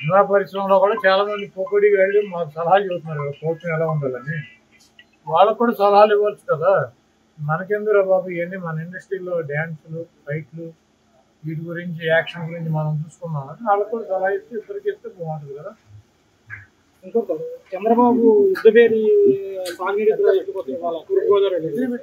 Cinema పరిశ్రమలో కూడా చాలా మంది పొక్కడికి వెళ్ళి మాకు సలహాలు చెబుతున్నారు కదా కోచం ఎలా ఉండాలని వాళ్ళకు కూడా సలహాలు ఇవ్వచ్చు కదా మనకెందురా బాబు ఇవన్నీ మన ఇండస్ట్రీలో డ్యాన్సులు ఫైట్లు వీటి గురించి యాక్షన్ గురించి మనం చూసుకున్నాం అని వాళ్ళకు కూడా సలహా ఇస్తే ఇద్దరికి ఇస్తే బాగుంటుంది కదా ఇంకొక చంద్రబాబు యుద్ధవేరి సాగునీటి ప్రాజెక్టు కోసం ఇవాళ తూర్పుగోదావరి వెళ్ళారు.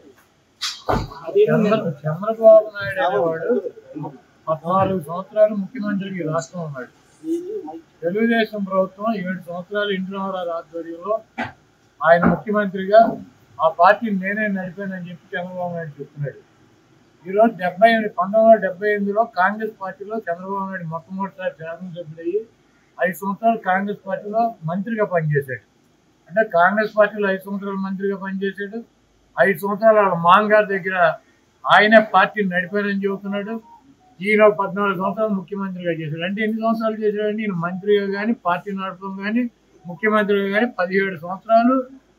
అది చంద్ర చంద్రబాబు నాయుడు అనేవాడు పద్నాలుగు సంవత్సరాలు ముఖ్యమంత్రికి ఈ రాష్ట్రం ఉన్నాడు తెలుగుదేశం ప్రభుత్వం ఏడు సంవత్సరాలు ఇంటి రామారావు ఆధ్వర్యంలో ఆయన ముఖ్యమంత్రిగా ఆ పార్టీని నేనే నడిపానని చెప్పి చంద్రబాబు నాయుడు చెప్తున్నాడు ఈరోజు డెబ్బై ఎనిమిది పంతొమ్మిది వందల డెబ్బై ఎనిమిదిలో కాంగ్రెస్ పార్టీలో చంద్రబాబు నాయుడు మొట్టమొదటిసారి శాసనసభ్యుడయ్యి ఐదు సంవత్సరాలు కాంగ్రెస్ పార్టీలో మంత్రిగా పనిచేశాడు అంటే కాంగ్రెస్ పార్టీలో ఐదు సంవత్సరాలు మంత్రిగా పనిచేశాడు ఐదు సంవత్సరాలు వాళ్ళ మాంగారి దగ్గర ఆయనే పార్టీని నడిపారని చెబుతున్నాడు ఈయన ఒక పద్నాలుగు సంవత్సరాలు ముఖ్యమంత్రిగా చేశాడు అంటే ఎన్ని సంవత్సరాలు చేశాడంటే ఈయన మంత్రిగా కానీ పార్టీ నడపడం కానీ ముఖ్యమంత్రిగా కానీ పదిహేడు సంవత్సరాలు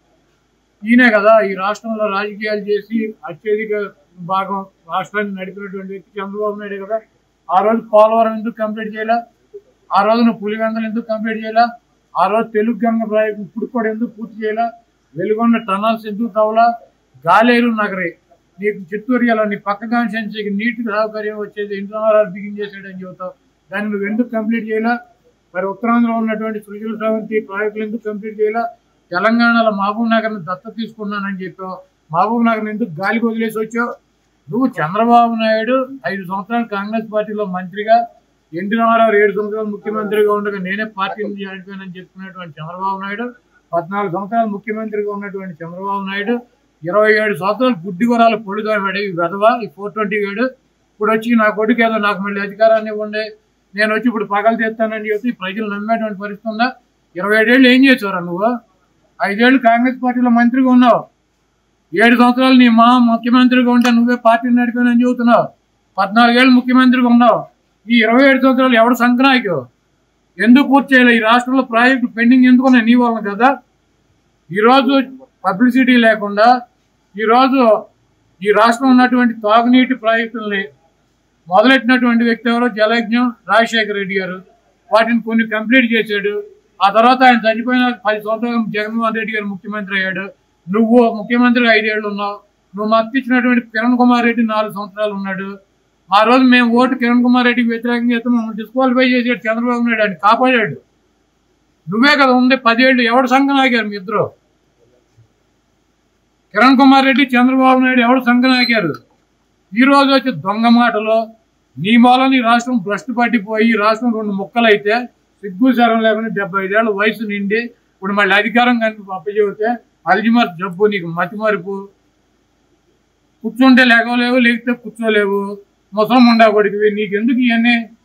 ఈయనే కదా ఈ రాష్ట్రంలో రాజకీయాలు చేసి అత్యధిక భాగం రాష్ట్రాన్ని నడిపినటువంటి వ్యక్తి చంద్రబాబు నాయుడు కదా ఆ రోజు పోలవరం ఎందుకు కంప్లీట్ చేయాల ఆ రోజున పులివెందలు ఎందుకు కంప్లీట్ చేయాల ఆ రోజు తెలుగు గంగ ప్రాజెక్ట్ ఇప్పుడు కూడా ఎందుకు పూర్తి చేయాల వెలుగొండ టనల్స్ ఎందుకు తవ్వాలా గాలేరు నగరి నీకు చిత్తూరు ఇలా నీ పక్క కాన్స్టిట్యున్సీకి నీటి సౌకర్యం వచ్చేది ఇంటర్నల్ బిగిన్ చేసాడని చెబుతావు దాన్ని నువ్వు ఎందుకు కంప్లీట్ చేయాలా మరి ఉత్తరాంధ్రలో ఉన్నటువంటి సృజల స్రవంతి ప్రాజెక్టులు ఎందుకు కంప్లీట్ చేయాలా తెలంగాణలో మహబూబ్ నగర్ని దత్త తీసుకున్నానని చెప్పావు మహబూబ్ నగర్ని ఎందుకు గాలికి వదిలేసి వచ్చావు నువ్వు చంద్రబాబు నాయుడు ఐదు సంవత్సరాలు కాంగ్రెస్ పార్టీలో మంత్రిగా ఎన్టీ రామారావు ఏడు సంవత్సరాలు ముఖ్యమంత్రిగా ఉండగా నేనే పార్టీని నడిపానని చెప్పుకున్నటువంటి చంద్రబాబు నాయుడు పద్నాలుగు సంవత్సరాలు ముఖ్యమంత్రిగా ఉన్నటువంటి చంద్రబాబు నాయుడు ఇరవై ఏడు సంవత్సరాలు గుడ్డి గురాలు పొడిదోమాడు ఈ వెధవ ఈ ఫోర్ ట్వంటీ ఏడు ఇప్పుడు వచ్చి నా కొడుకు ఏదో నాకు మళ్ళీ అధికారాన్ని ఇవ్వండి నేను వచ్చి ఇప్పుడు పగలు తెస్తానని చెప్పి ప్రజలు నమ్మేటువంటి పరిస్థితి ఉందా ఇరవై ఏడేళ్ళు ఏం చేసావురా నువ్వు ఐదేళ్ళు కాంగ్రెస్ పార్టీలో మంత్రిగా ఉన్నావు ఏడు సంవత్సరాలు నీ మా ముఖ్యమంత్రిగా ఉంటే నువ్వే పార్టీని నడిపానని చెబుతున్నావు పద్నాలుగేళ్ళు ముఖ్యమంత్రిగా ఉన్నావు ఈ ఇరవై ఏడు సంవత్సరాలు ఎవడు సంక్రాంతికి ఎందుకు పూర్తి చేయాలి ఈ రాష్ట్రంలో ప్రాజెక్టు పెండింగ్ ఎందుకు ఉన్నాయి నీ వలన కదా ఈరోజు పబ్లిసిటీ లేకుండా ఈరోజు ఈ రాష్ట్రం ఉన్నటువంటి తాగునీటి ప్రాజెక్టుల్ని మొదలెట్టినటువంటి వ్యక్తి ఎవరో జలయజ్ఞం రాజశేఖర రెడ్డి గారు వాటిని కొన్ని కంప్లీట్ చేశాడు ఆ తర్వాత ఆయన చనిపోయిన పది సంవత్సరాలు జగన్మోహన్ రెడ్డి గారు ముఖ్యమంత్రి అయ్యాడు నువ్వు ముఖ్యమంత్రి ఐదేళ్లు ఉన్నావు నువ్వు మద్దతు ఇచ్చినటువంటి కిరణ్ కుమార్ రెడ్డి నాలుగు సంవత్సరాలు ఉన్నాడు ఆ రోజు మేము ఓటు కిరణ్ కుమార్ రెడ్డికి వ్యతిరేకంగా చేస్తే మమ్మల్ని డిస్క్వాలిఫై చేసాడు చంద్రబాబు నాయుడు ఆయన కాపాడాడు నువ్వే కదా ఉంది పదేళ్ళు ఎవడు సంఘం ఆగారు మీ ఇద్దరు కిరణ్ కుమార్ రెడ్డి చంద్రబాబు నాయుడు ఎవడు సంఘం ఆగారు ఈ రోజు వచ్చి దొంగ మాటలో నీ మూలం ఈ రాష్ట్రం భ్రష్టు పట్టిపోయి ఈ రాష్ట్రం రెండు ముక్కలైతే సిగ్గు శరం లేకుండా డెబ్బై ఐదేళ్ల వయసు నిండి ఇప్పుడు మళ్ళీ అధికారం కనుక అప్పచెబితే అల్జిమర్ జబ్బు నీకు మతిమరుపు కూర్చుంటే లేకలేవు లేకపోతే కూర్చోలేవు ముసలం ఉండా కొడుకువి నీకెందుకు ఇవన్నీ